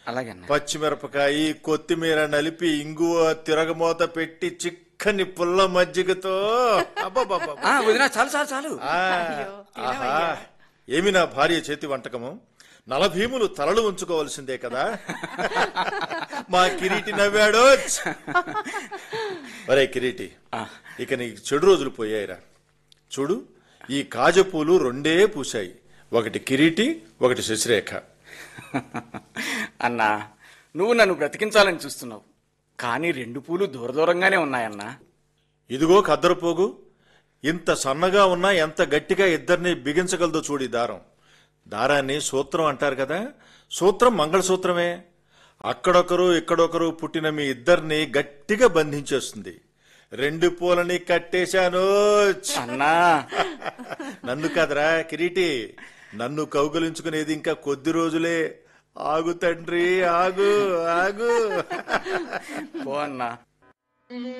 అలాగే అన్న పచ్చిమిరపకాయ కొత్తిమీర నలిపి ఇంగువ తిరగమూత పెట్టి చిక్కని పుల్ల మజ్జిగతో అబ్బబ్బబ్బబ్బ. ఆ, వదినా చాలు చాలు చాలు ఆ, ఆహా ఏమి నా భార్య చేతి వంటకము నలభీములు తలలు ఉంచుకోవాల్సిందే కదా మా కిరీటి నవ్వాడో ఒరే కిరీటి ఇక నీకు చెడు రోజులు పోయాయిరా చూడు ఈ కాజపూలు రెండే పూశాయి ఒకటి కిరీటి ఒకటి శశిరేఖ అన్నా నువ్వు నన్ను బ్రతికించాలని చూస్తున్నావు కానీ రెండు పూలు దూర దూరంగానే ఉన్నాయన్నా ఇదిగో కద్దరపోగు ఇంత సన్నగా ఉన్నా ఎంత గట్టిగా ఇద్దరిని బిగించగలదో చూడి దారం దారాన్ని సూత్రం అంటారు కదా సూత్రం మంగళసూత్రమే అక్కడొకరు ఇక్కడొకరు పుట్టిన మీ ఇద్దరిని గట్టిగా బంధించేస్తుంది రెండు పూలని కట్టేశాను అన్నా నన్ను కాదరా కిరీటి నన్ను కౌగలించుకునేది ఇంకా కొద్ది రోజులే ఆగు తండ్రి ఆగు ఆగు పో అన్నా